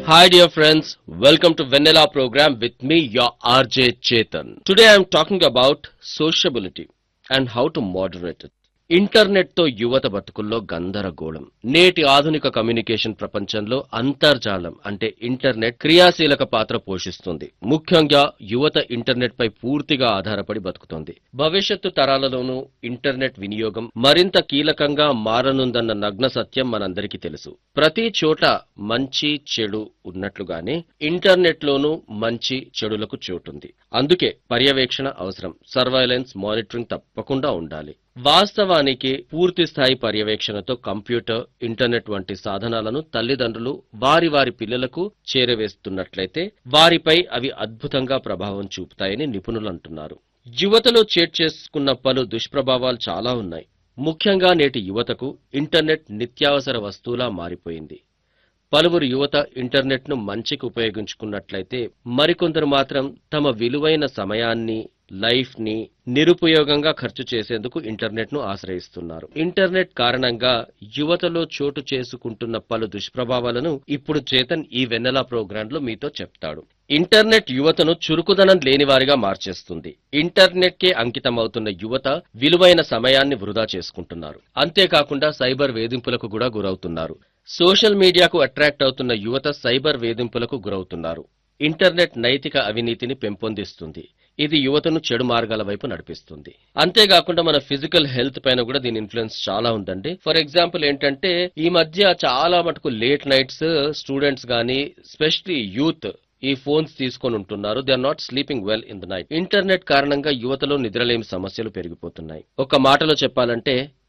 Hi dear friends, welcome to Vanilla program with me your RJ Chetan. Today I am talking about sociability and how to moderate it. Internet తో యువత బతుకుల్లో గందరగోళం నేటి ఆధునిక communication ప్రపంచంలో అంతర్జాలం అంటే ఇంటర్నెట్ క్రియాశీలక పాత్ర పోషిస్తుంది ముఖ్యంగా యువత ఇంటర్నెట్ పై పూర్తిగా ఆధారపడి బతుకుతోంది భవిష్యత్తు తరాలలోనూ ఇంటర్నెట్ వినియోగం మరింత కీలకంగా మారనుందన్న నగ్న సత్యం మనందరికీ తెలుసు ప్రతి చోట మంచి చెడు ఉన్నట్లుగానే ఇంటర్నెట్ లోనూ మంచి చెడులకు చోటుంది అందుకే పర్యవేక్షణ అవసరం సర్వైలెన్స్ మానిటరింగ్ తప్పకుండా ఉండాలి వాస్తవానికి పూర్తి స్థాయి పర్యవేక్షణతో కంప్యూటర్ ఇంటర్నెట్ వంటి సాధనాలను తల్లిదండ్రులు వారి వారి పిల్లలకు చేరవేస్తున్నట్లయితే వారిపై అవి అద్భుతంగా ప్రభావం చూపుతాయని నిపుణులు అంటున్నారు యువతలో చేట్ చేసుకున్న పలు దుష్ప్రభావాలు చాలా ఉన్నాయి ముఖ్యంగా నేటి యువతకు ఇంటర్నెట్ నిత్యావసర వస్తువులా మారిపోయింది పలువురు యువత ఇంటర్నెట్ ను మంచికి ఉపయోగించుకున్నట్లయితే మరికొందరు మాత్రం తమ విలువైన సమయాన్ని లైఫ్ ని నిరుపయోగంగా ఖర్చు చేసేందుకు ఇంటర్నెట్ ను ఆశ్రయిస్తున్నారు ఇంటర్నెట్ కారణంగా యువతలో చోటు చేసుకుంటున్న పలు దుష్ప్రభావాలను ఇప్పుడు చేతన్ ఈ వెన్నెల ప్రోగ్రాంలో మీతో చెప్తాడు ఇంటర్నెట్ యువతను చురుకుదనం లేనివారిగా మార్చేస్తుంది ఇంటర్నెట్ కే అంకితమవుతున్న యువత విలువైన సమయాన్ని వృధా చేసుకుంటున్నారు అంతేకాకుండా సైబర్ వేధింపులకు కూడా గురవుతున్నారు సోషల్ మీడియాకు అట్రాక్ట్ అవుతున్న యువత సైబర్ వేధింపులకు గురవుతున్నారు ఇంటర్నెట్ నైతిక అవినీతిని పెంపొందిస్తుంది ఇది యువతను చెడు మార్గాల వైపు నడిపిస్తుంది అంతేకాకుండా మన ఫిజికల్ హెల్త్ పైన కూడా దీని ఇన్ఫ్లుయెన్స్ చాలా ఉందండి ఫర్ ఎగ్జాంపుల్ ఏంటంటే ఈ మధ్య చాలా మటుకు లేట్ నైట్స్ స్టూడెంట్స్ గానీ స్పెషలీ యూత్ ఈ ఫోన్స్ తీసుకొని ఉంటున్నారు they are not sleeping well in the night internet కారణంగా యువతలో నిద్రలేమి సమస్యలు పెరిగిపోతున్నాయి ఒక మాటలో చెప్పాలంటే